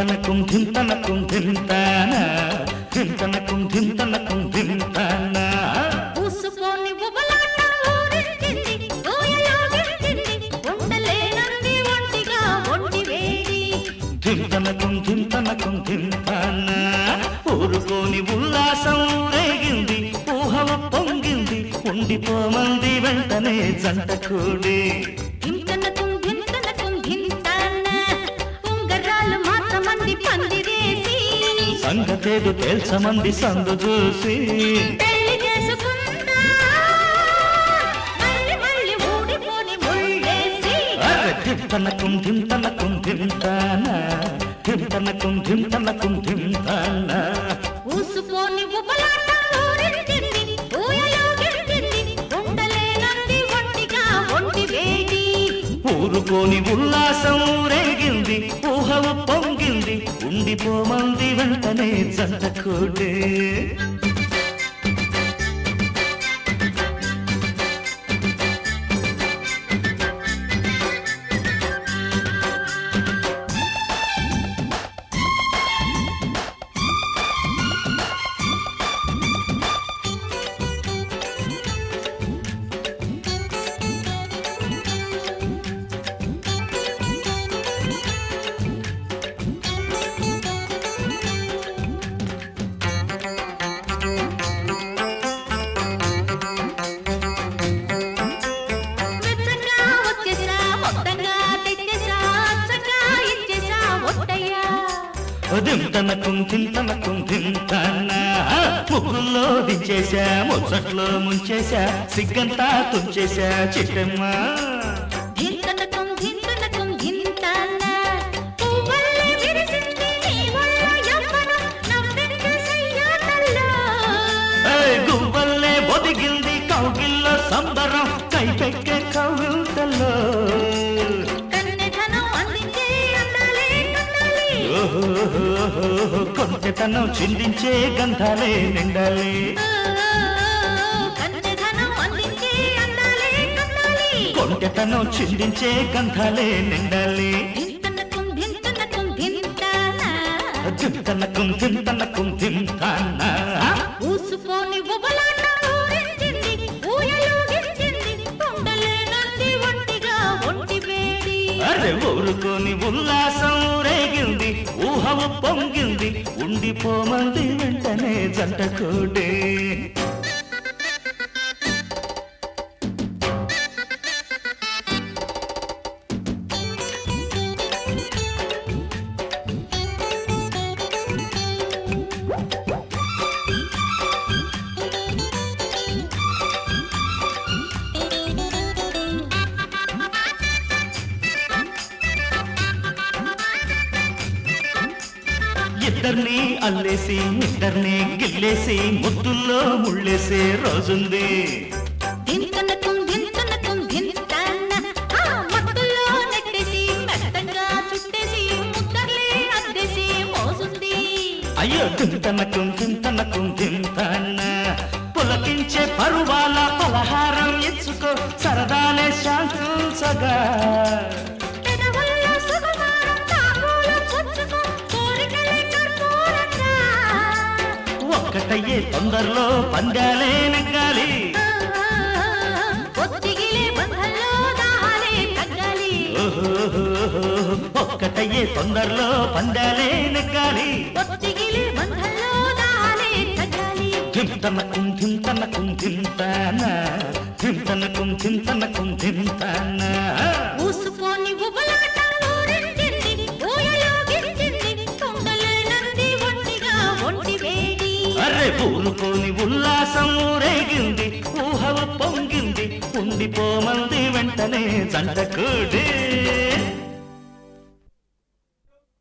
ధింతనకుం ధింతనకుం ధింతాన ధింతనకుం ధింతనకుం ధింతాన పూసుకొని ఉబలాట ఊరించింది, ఊయలో గిచ్చింది, ఉండలేనంది ఒంటిగా ఒంటి వేడి. ధింతనకుం ధింతనకుం ధింతాన ఊరుకోని ఉల్లాసం రేగింది ఊహవ పొంగింది ఉండిపోమంది వెంటనే జంట కూడి ధింతనకుం ధింతనకుం ధింతాన, ఉంగరాలు మాత్రమంది పందిరేసి, సంగతేదు తేల్చమంది సందు చూసి పెళ్లి చేసుకుందా, మళ్ళీ మళ్ళీ ఊడిపోని ముళ్ళేసి. అరె ధింతనకుం ధింతనకుం ధింతాన ధింతనకుం ధింతనకుం ధింతాన ఊసుకొని ఉబలాట ఊరించింది, ఊయలో గిచ్చింది, ఉండలేనంది ఒంటిగా ఒంటి వేడి ఊరుకోని ఉల్లాసం రేగింది ఊహవ పొంగింది ఉండిపోమంది వెంటనే జంట కూడే మెచ్చగా వచ్చేసా మొత్తంగా తెచ్చేసా అచ్చగా ఇచ్చేసా ఒట్టయ్యా దింతనకుం దింతనకుం దింతన ముగ్గుల్లో దించేశా ముచ్చట్లో ముంచేశా సిగ్గంతా తుంచేశా చిట్టమ్మ ధింతనకం ధింతనకం ధింతన పువ్వల్లే విరిసింది నీ వల్ల యవ్వనం నవ్వింది సయ్యాటల్లో ఏయ్, గువ్వల్లే ఒదిగింది కౌగిల్లో సంబరం కైపెక్కే కౌగిల్తల్లో కన్నెధనం అందించే అందాలే కందాలి ఓహోహోహోహో, కొంటెతనం చిందించే గంధాలే నిండాలి కన్నెధనం అందించే అందాలే కందాలి కొంటెతనం చిందించే గంధాలే నిండాలి ధింతనకం ధింతనకం ధింతన దింతనకుం దింతనకుం దింతన ఊసుకొని ఉబలాట ఊరించింది, ఊయలో గిచ్చింది, ఉండలేనంది ఒంటిగా ఒంటి వేడి. అరే ఊరుకొని ఉల్లాసం రేగింది ఊహవ పొంగింది ఉండిపోమంది వెంటనే జంట కూడే ఇద్దరిని అల్లేసి ఇద్దరిని గిల్లేసి ముద్దుల్లో ముళ్ళేసే రోజుంది ధింతనకం ధింతనకం ధింతన, ఆ మత్తులో నెట్టేసి, మెత్తగా చుట్టేసి, ముద్దర్లే అద్దేసి మోసుంది. అయ్యో దింతనకుం దింతనకుం దింతన పులకించే పరువాల పలహారం ఇచ్చుకో సరదాలే శాంతించగా పెదవుల్లో సుకుమారం తాంబూలం పుచ్చుకో, కోరికలే కర్పూరంగా. ఒక్కటయ్యే తొందరలో పందాలే నెగ్గాలి ఒత్తిగిలే బంధంలో దాహాలే తగ్గాలి ఓహోహోహో, ఒక్కటయ్యే తొందరలో పందాలే నెగ్గాలి ఒత్తిగిలే బంధంలో దాహాలే తగ్గాలి ధింతనకుం ధింతనకుం ధింతన ధింతనకుం ధింతనకుం ధింతన ఊసుకొని ఉబలాట ఊరించింది, ఊయలో గిచ్చింది, ఉండలేనంది ఒంటిగా ఒంటి వేడి. అరే ఊరుకోని ఉల్లాసం రేగింది ఊహవ పొంగింది ఉండిపోమంది వెంటనే జంట కూడి